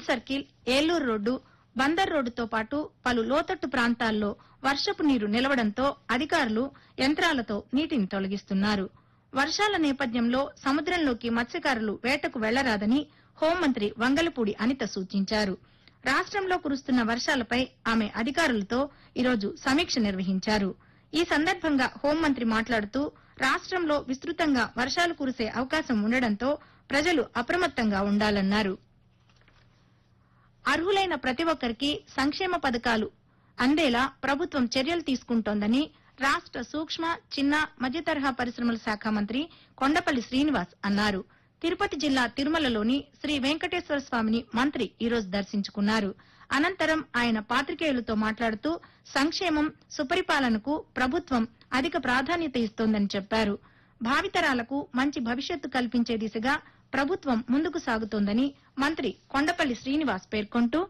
circle Eluru road Bandar రోడ్డుతో పాటు పలు లోతట్టు ప్రాంతాల్లో వర్షపు నీరు నిలవడంతో అధికారులు యంత్రాలతో నీటిని తొలగిస్తున్నారు వర్షాల నేపథ్యంలో సముద్రంలోకి మత్స్యకారులు వేటకు వెళ్లరాదని హోంమంత్రి వంగలపూడి అనిత సూచించారు రాష్ట్రంలో కురుస్తున్న వర్షాలపై ఆమె అధికారులతో ఈరోజు సమీక్ష నిర్వహించారు ఈ సందర్భంగా హోంమంత్రి మాట్లాడుతూ రాష్ట్రంలో విస్తృతంగా వర్షాలు కురిసే అవకాశం ఉండడంతో ప్రజలు అప్రమత్తంగా ఉండాలన్నారు అర్హులైన ప్రతి ఒక్కరికి సంక్షేమ పథకాలు అందేలా ప్రభుత్వం చర్యలు తీసుకుంటోందని రాష్ట సూక్ష్మ చిన్న మధ్యతరహా పరిశ్రమల శాఖ మంత్రి కొండపల్లి శ్రీనివాస్ అన్నారు తిరుపతి జిల్లా తిరుమలలోని శ్రీ వెంకటేశ్వర స్వామిని మంత్రి ఈరోజు దర్శించుకున్నారు అనంతరం ఆయన పాత్రికేయులతో మాట్లాడుతూ సంక్షేమం సుపరిపాలనకు ప్రభుత్వం అధిక ప్రాధాన్యత ఇస్తోందని చెప్పారు భావితరాలకు మంచి భవిష్యత్తు కల్పించే దిశగా ప్రభుత్వం ముందుకు సాగుతోందని మంత్రి కొండపల్లి శ్రీనివాస్ పేర్కొంటూ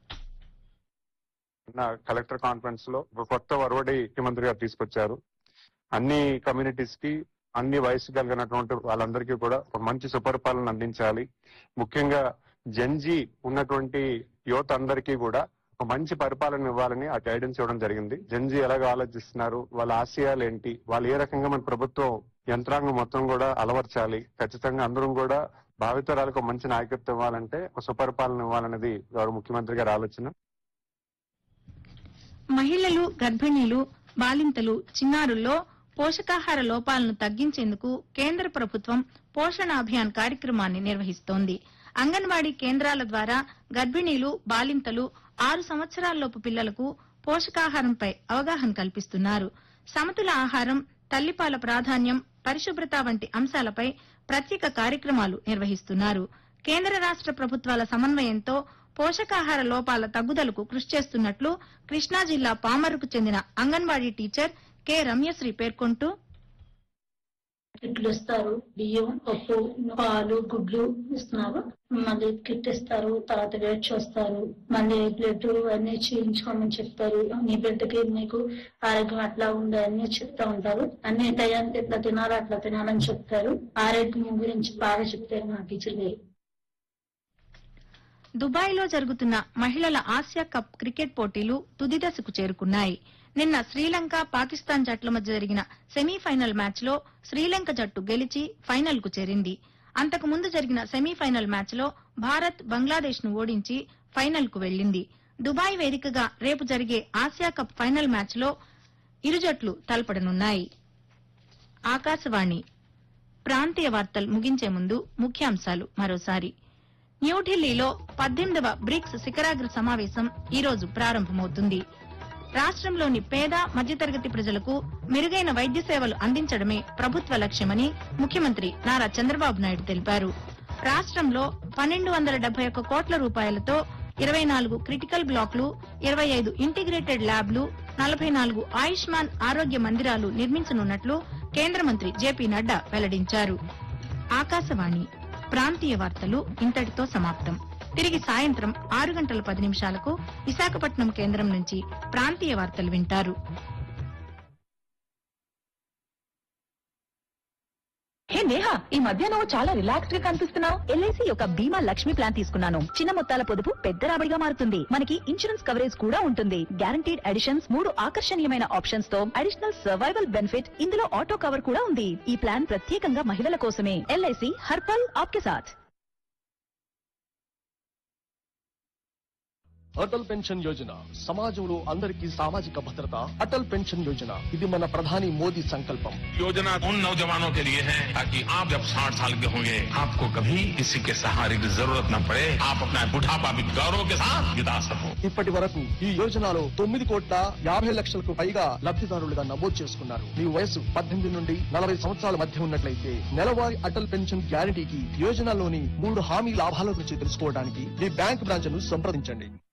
నిన్న కలెక్టర్ కాన్ఫరెన్స్ లో ఒక కొత్త ఒరవడి ముఖ్యమంత్రి గారు తీసుకొచ్చారు అన్ని కమ్యూనిటీస్ కి అన్ని వయసు కలిగినటువంటి వాళ్ళందరికీ కూడా ఒక మంచి సుపరిపాలన అందించాలి ముఖ్యంగా జంజీ ఉన్నటువంటి యువత అందరికీ కూడా ఒక మంచి పరిపాలన ఇవ్వాలని ఆ గైడెన్స్ ఇవ్వడం జరిగింది జంజీ ఎలాగ ఆలోచిస్తున్నారు వాళ్ళ ఆశయాలు ఏంటి వాళ్ళు ఏ రకంగా మన ప్రభుత్వం యంత్రాంగం మొత్తం కూడా అలవర్చాలి ఖచ్చితంగా అందరం కూడా భావితరాలకు ఒక మంచి నాయకత్వం ఇవ్వాలంటే ఒక సుపరిపాలన ఇవ్వాలనేది గౌరవ ముఖ్యమంత్రి గారి ఆలోచన మహిళలు గర్భిణీలు బాలింతలు చిన్నారుల్లో పోషకాహార లోపాలను తగ్గించేందుకు కేంద్ర ప్రభుత్వం పోషణ అభియాన్ కార్యక్రమాన్ని నిర్వహిస్తోంది అంగన్వాడీ కేంద్రాల ద్వారా గర్భిణీలు బాలింతలు ఆరు సంవత్సరాల్లోపు పిల్లలకు పోషకాహారంపై అవగాహన కల్పిస్తున్నారు సమతుల ఆహారం తల్లిపాల ప్రాధాన్యం పరిశుభ్రత వంటి అంశాలపై ప్రత్యేక కార్యక్రమాలు నిర్వహిస్తున్నారు కేంద్ర రాష్ట ప్రభుత్వాల సమన్వయంతో పోషకాహార లోపాల తగ్గుదలకు కృషి చేస్తున్నట్లు కృష్ణా జిల్లా పామరుకు చెందిన అంగన్వాడీ టీచర్ కె రమ్యశ్రీ పేర్కొంటూ కిట్లు ఇస్తారు బియ్యం పప్పు పాలు గుడ్లు ఇస్తున్నారు మళ్ళీ కిట్ ఇస్తారు తర్వాత వెయిట్ చూస్తారు మళ్ళీ బ్లడ్ అన్ని చేయించుకోమని చెప్తారు నీ బిడ్డకి నీకు ఆరోగ్యం అట్లా ఉంది అన్ని చెప్తా ఉంటారు అన్ని టయానికి ఇట్లా తినాలి అట్లా తినాలని చెప్తారు ఆరోగ్యం గురించి బాగా చెప్తారు మా టీచర్ గారు దుబాయ్లో జరుగుతున్న మహిళల ఆసియా కప్ క్రికెట్ పోటీలు తుది దశకు చేరుకున్నాయి నిన్న శ్రీలంక పాకిస్తాన్ జట్ల మధ్య జరిగిన సెమీఫైనల్ మ్యాచ్లో శ్రీలంక జట్టు గెలిచి ఫైనల్కు చేరింది అంతకు ముందు జరిగిన సెమీఫైనల్ మ్యాచ్లో భారత్ బంగ్లాదేశ్ ను ఓడించి ఫైనల్కు వెళ్లింది దుబాయ్ వేదికగా రేపు జరిగే ఆసియా కప్ ఫైనల్ మ్యాచ్లో ఇరు జట్లు తలపడనున్నాయి ఆకాశవాణి ప్రాంతీయ వార్తలు ముగించే ముందు ముఖ్యాంశాలు మరోసారి న్యూఢిల్లీలో పద్దెనిమిదవ బ్రిక్స్ శిఖరాగ్ర సమావేశం ఈ రోజు ప్రారంభమవుతుంది రాష్ట్రంలోని పేద మధ్యతరగతి ప్రజలకు మెరుగైన వైద్య సేవలు అందించడమే ప్రభుత్వ లక్ష్యమని ముఖ్యమంత్రి నారా చంద్రబాబు నాయుడు తెలిపారు రాష్ట్రంలో పన్నెండు వందల డెబ్బై ఒక్క కోట్ల రూపాయలతో ఇరవై నాలుగు క్రిటికల్ బ్లాక్లు ఇరవై ఐదు ఇంటిగ్రేటెడ్ ల్యాబ్లు నలభై నాలుగు ఆయుష్మాన్ ఆరోగ్య మందిరాలు నిర్మించనున్నట్లు కేంద్ర మంత్రి జేపీ నడ్డా వెల్లడించారు ఆకాశవాణి ప్రాంతీయ వార్తలు ఇంతటితో సమాప్తం తిరిగి సాయంత్రం ఆరు గంటల పది నిమిషాలకు విశాఖపట్నం కేంద్రం నుంచి ప్రాంతీయ వార్తలు వింటారు హే నేహా ఈ మధ్య నువ్వు చాలా రిలాక్స్డ్ గా కనిపిస్తున్నావు ఎల్ఐసి యొక్క బీమా లక్ష్మి ప్లాన్ తీసుకున్నాను చిన్న మొత్తాల పొదుపు పెద్ద రాబడిగా మారుతుంది మనకి ఇన్సూరెన్స్ కవరేజ్ కూడా ఉంటుంది గ్యారంటీడ్ అడిషన్స్ మూడు ఆకర్షణీయమైన ఆప్షన్స్ తో అడిషనల్ సర్వైవల్ బెనిఫిట్ ఇందులో ఆటో కవర్ కూడా ఉంది ఈ ప్లాన్ ప్రత్యేకంగా మహిళల కోసమే ఎల్ఐసి హర్పల్ ఆప్కే సాథ్ అటల్ పెన్షన్ యోజన సమాజంలో అందరికీ సామాజిక భద్రత అటల్ పెన్షన్ యోజన ఇది మన ప్రధాని మోదీ సంకల్పం योजना उन नौजवानों के लिए है ताकि आप जब 60 साल के होंगे आपको कभी किसी के सहारे की जरूरत न पड़े आप अपना बुढ़ापा भी गौरव के साथ बिता सको ఇప్పటి వరకు ఈ యోజనలో తొమ్మిది కోట్ల యాభై లక్షలకు పైగా లబ్ధిదారులుగా నమోదు చేసుకున్నారు మీ వయసు పద్దెనిమిది నుండి నలభై సంవత్సరాల మధ్య ఉన్నట్లయితే నెలవారీ అటల్ పెన్షన్ గ్యారంటీకి యోజనలోని మూడు హామీ లాభాల గురించి తెలుసుకోవడానికి మీ బ్యాంక్ బ్రాంచ్ ను సంప్రదించండి